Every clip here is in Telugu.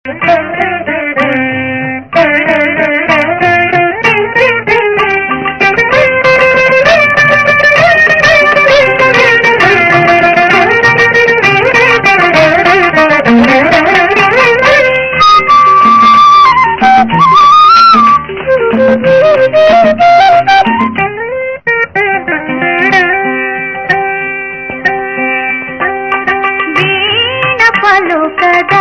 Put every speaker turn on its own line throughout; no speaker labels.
వీణ పలుకదా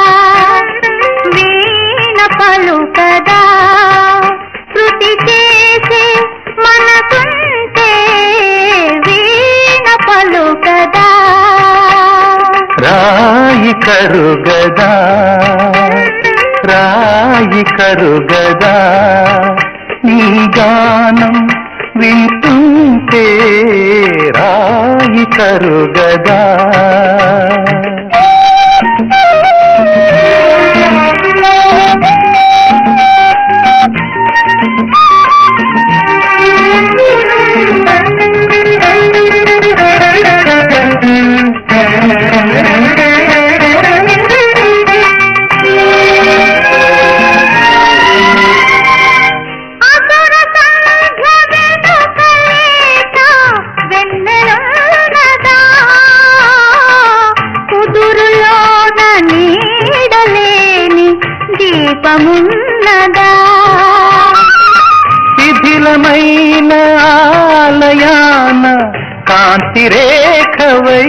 వీణ పలుకదా శృతి చేసే మనసుంటే వీణ పలుకదా
రాయి కరుగదా రాయి కరుగదా నీ గానం వింటుంటే రాయి కరుగదా
అసుర సంధ్య వెనుకలేక వెన్నెలున్నదా కుదురులోన నీడలేని దీపమున్నదా
శిథిలమైన ఆలయాన కాంతి రేఖవై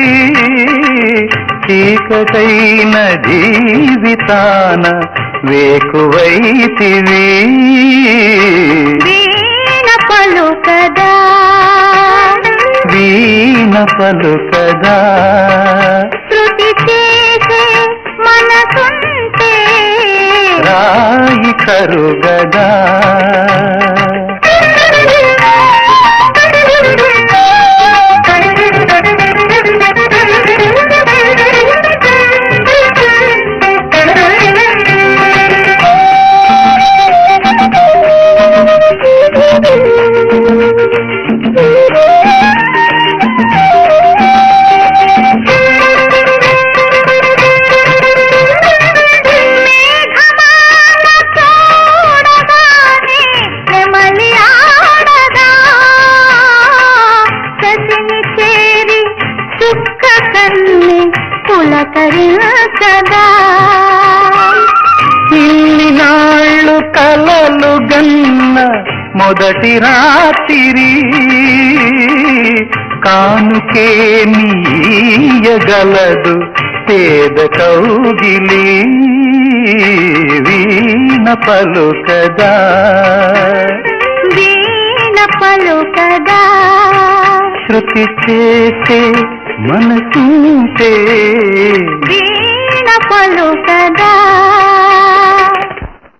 చీకటైన జీవితాన వేకువైతివి
వీణ పలుకదా
వీణ పలుకదా
శృతి చేసే మనసుంటే
రాయి కరుగదా
మేఘమాల చూడగానే నెమలి ఆడదా శశిని చేరి చుక్క కన్ని పులకరించదా
ఇన్ని నాళ్ళు కలలు గన్న మొదటి రాత్రి కానుకే నీయగలదు పేద కౌగిలి వీణ పలుకదా
వీణ పలుకదా
శృతి చేసే మనసుంటే
వీణ పలుకదా